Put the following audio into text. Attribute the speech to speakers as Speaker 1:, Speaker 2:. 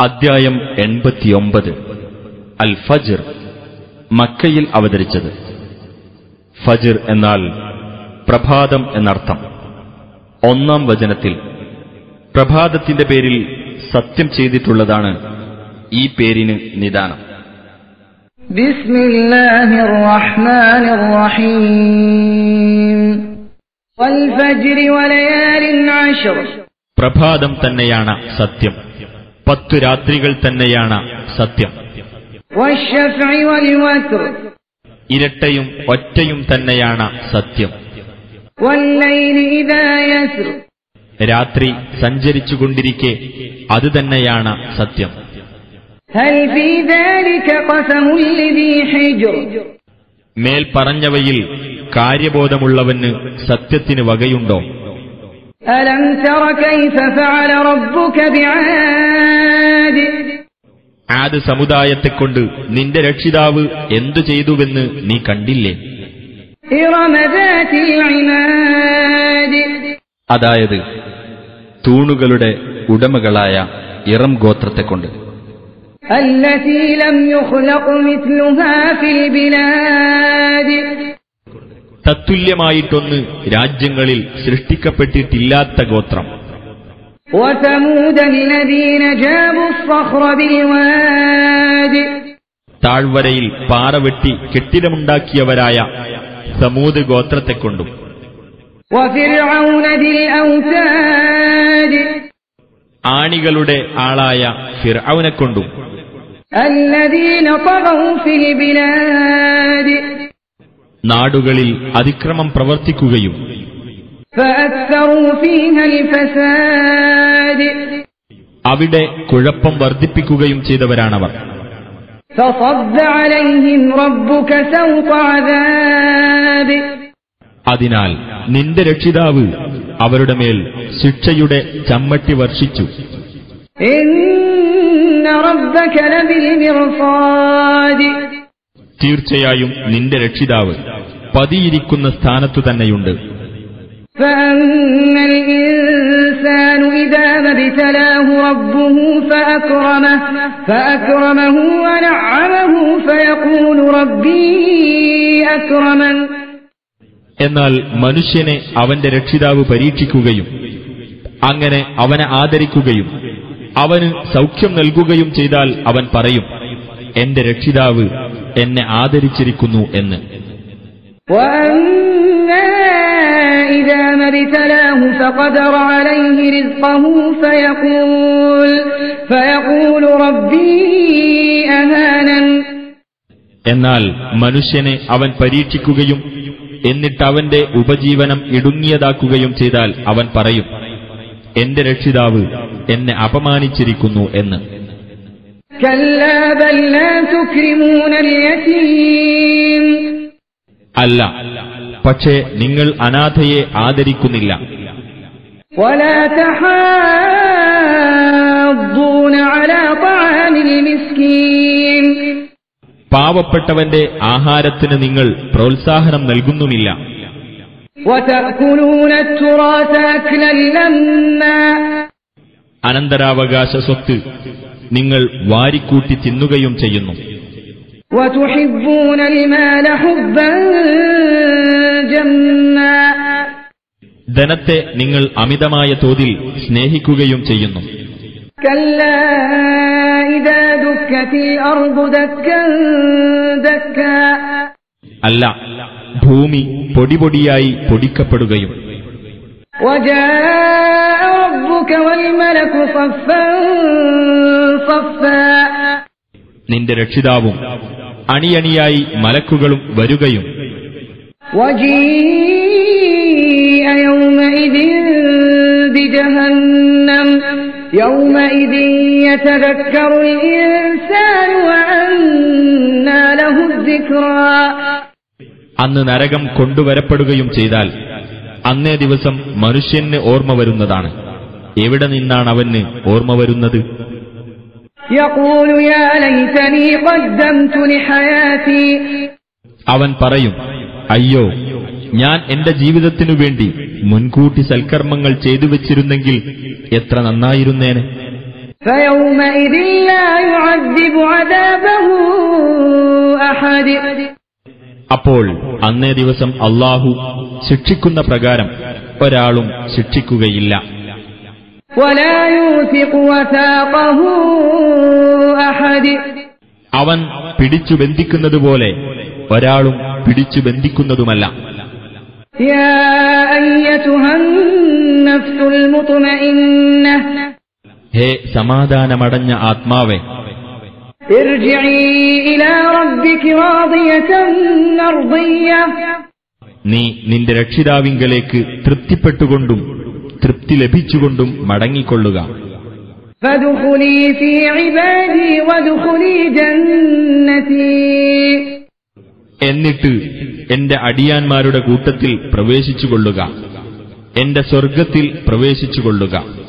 Speaker 1: അദ്ധ്യായം എൺപത്തിയൊമ്പത് അൽ ഫജ്ർ മക്കയിൽ അവതരിച്ചത് ഫജ്ർ എന്നാൽ പ്രഭാതം എന്നർത്ഥം ഒന്നാം വചനത്തിൽ പ്രഭാതത്തിന്റെ പേരിൽ സത്യം ചെയ്തിട്ടുള്ളതാണ് ഈ പേരിന് നിദാനം
Speaker 2: بسم الله الرحمن الرحيم والفجر وليال عشر
Speaker 1: പ്രഭാതം തന്നെയാണ് സത്യം പത്തു രാത്രികൾ തന്നെയാണ് സത്യം
Speaker 2: والشفع والوتر
Speaker 1: ഇരട്ടയും ഒറ്റയും തന്നെയാണ് സത്യം
Speaker 2: والليل إذا يسر
Speaker 1: രാത്രി സഞ്ചരിച്ചുകൊണ്ടിരിക്കെ അത് തന്നെയാണ് സത്യം
Speaker 2: هل في ذلك قسم لذي حجر
Speaker 1: മേൽ പറഞ്ഞവയിൽ കാര്യബോധമുള്ളവന് സത്യത്തിന് വകയുണ്ടോ
Speaker 2: ألم تر كيف فعل ربك بعاد
Speaker 1: ആദ് സമുദായത്തെക്കൊണ്ട് നിന്റെ രക്ഷിതാവ് എന്തു ചെയ്തുവെന്ന് നീ കണ്ടില്ലേ
Speaker 2: إرم ذات العماد
Speaker 1: അതായത് തൂണുകളുടെ ഉടമകളായ ഇറം ഗോത്രത്തെക്കൊണ്ട്
Speaker 2: التي لم يخلق مثلها في البلاد
Speaker 1: തത്തുല്യമായിട്ടൊന്ന് രാജ്യങ്ങളിൽ സൃഷ്ടിക്കപ്പെട്ടിട്ടില്ലാത്ത ഗോത്രം
Speaker 2: وثمود الذين جابوا الصخر بالواد
Speaker 1: താഴ്വരയിൽ പാറ വെട്ടി കെട്ടിടമുണ്ടാക്കിയവരായ സമൂത് ഗോത്രത്തെക്കൊണ്ടും
Speaker 2: وفرعون ذي الأوتاد
Speaker 1: ആണികളുടെ ആളായ ഫിർഔനെക്കൊണ്ടും
Speaker 2: الذين طغوا في البلاد
Speaker 1: നാടുകളിൽ അതിക്രമം പ്രവർത്തിക്കുകയും
Speaker 2: فأكثروا فيها الفساد
Speaker 1: അവിടെ കുഴപ്പം വർദ്ധിപ്പിക്കുകയും ചെയ്തവരാണവർ
Speaker 2: فصب عليهم ربك سوط عذاب
Speaker 1: അതിനാൽ നിന്റെ രക്ഷിതാവ് അവരുടെ മേൽ ശിക്ഷയുടെ ചമ്മട്ടി വർഷിച്ചു
Speaker 2: إن ربك لبالمرصاد
Speaker 1: തീർച്ചയായും നിന്റെ രക്ഷിതാവ് പതിയിരിക്കുന്ന സ്ഥാനത്തു തന്നെയുണ്ട്
Speaker 2: فأما الإنسان إذا ما ابتلاه ربه فأكرمه فأكرمه ونعمه فيقول ربي أكرمن
Speaker 1: എന്നാൽ മനുഷ്യനെ അവന്റെ രക്ഷിതാവ് പരീക്ഷിക്കുകയും അങ്ങനെ അവനെ ആദരിക്കുകയും അവന് സൗഖ്യം നൽകുകയും ചെയ്താൽ അവൻ പറയും എന്റെ രക്ഷിതാവ് എന്നെ ആദരിച്ചിരിക്കുന്നു എന്ന്
Speaker 2: وأما إذا ما ابتلاه فقدر عليه رزقه فيقول فيقول ربي أهانن
Speaker 1: എന്നാൽ മനുഷ്യനെ അവൻ പരീക്ഷിക്കുകയും എന്നിട്ട് അവന്റെ ഉപജീവനം ഇടുങ്ങിയതാക്കുകയും ചെയ്താൽ അവൻ പറയും എന്റെ രക്ഷിതാവ് എന്നെ അപമാനിച്ചിരിക്കുന്നു എന്ന്
Speaker 2: كلا بل لا تكرمون اليتيم
Speaker 1: അല്ല പക്ഷേ നിങ്ങൾ അനാഥയെ ആദരിക്കുന്നില്ല
Speaker 2: ولا تحاضون على طعام المسكين
Speaker 1: പാവപ്പെട്ടവന്റെ ആഹാരത്തിന് നിങ്ങൾ പ്രോത്സാഹനം നൽകുന്നുമില്ല
Speaker 2: وتأكلون التراث أكلا لما
Speaker 1: അനന്തരാവകാശ സ്വത്ത് നിങ്ങൾ വാരിക്കൂട്ടി തിന്നുകയും ചെയ്യുന്നു
Speaker 2: وتحبون المال حبا جما
Speaker 1: ധനത്തെ നിങ്ങൾ അമിതമായ തോതിൽ സ്നേഹിക്കുകയും ചെയ്യുന്നു
Speaker 2: كلا إذا دكت الأرض دكا دكا
Speaker 1: അല്ല ഭൂമി പൊടിപൊടിയായി പൊടിക്കപ്പെടുകയും
Speaker 2: وجاء ربك والملك صفا صفا
Speaker 1: നിന്റെ രക്ഷിതാവും അണിയണിയായി മലക്കുകളും വരുകയും
Speaker 2: وجيء يومئذ بجهنم يومئذ يتذكر الإنسان وأنى له الذكرى
Speaker 1: അന്ന് നരകം കൊണ്ടുവരപ്പെടുകയും ചെയ്താൽ അന്നേ ദിവസം മനുഷ്യന് ഓർമ്മ വരുന്നതാണ് എവിടെ നിന്നാണ് അവന് ഓർമ്മ വരുന്നത്
Speaker 2: يقول يا ليتني قدمت لحياتي
Speaker 1: അവൻ പറയും അയ്യോ ഞാൻ എന്റെ ജീവിതത്തിനു വേണ്ടി മുൻകൂട്ടി സൽക്കർമ്മങ്ങൾ ചെയ്തു വെച്ചിരുന്നെങ്കിൽ എത്ര നന്നായിരുന്നേനെ
Speaker 2: فيومئذ لا يعذب عذابه أحد
Speaker 1: അപ്പോൾ അന്നേ ദിവസം അള്ളാഹു ശിക്ഷിക്കുന്ന പ്രകാരം ഒരാളും ശിക്ഷിക്കുകയില്ല
Speaker 2: ولا يوثق وثاقه أحد
Speaker 1: അവൻ പിടിച്ചു ബന്ധിക്കുന്നതുപോലെ ഒരാളും പിടിച്ചു ബന്ധിക്കുന്നതുമല്ല
Speaker 2: يا أيتها النفس المطمئنة
Speaker 1: ഹേ സമാധാനമടഞ്ഞ ആത്മാവെ
Speaker 2: ارجعي إلى ربك راضية مرضية
Speaker 1: നീ നിന്റെ രക്ഷിതാവിങ്കലേക്ക് തൃപ്തിപ്പെട്ടുകൊണ്ടും തൃപ്തി ലഭിച്ചുകൊണ്ടും മടങ്ങിക്കൊള്ളുക
Speaker 2: فادخلي في عبادي وادخلي جنتي
Speaker 1: എന്നിട്ട് എന്റെ അടിയാന്മാരുടെ കൂട്ടത്തിൽ പ്രവേശിച്ചുകൊള്ളുക എന്റെ സ്വർഗത്തിൽ പ്രവേശിച്ചുകൊള്ളുക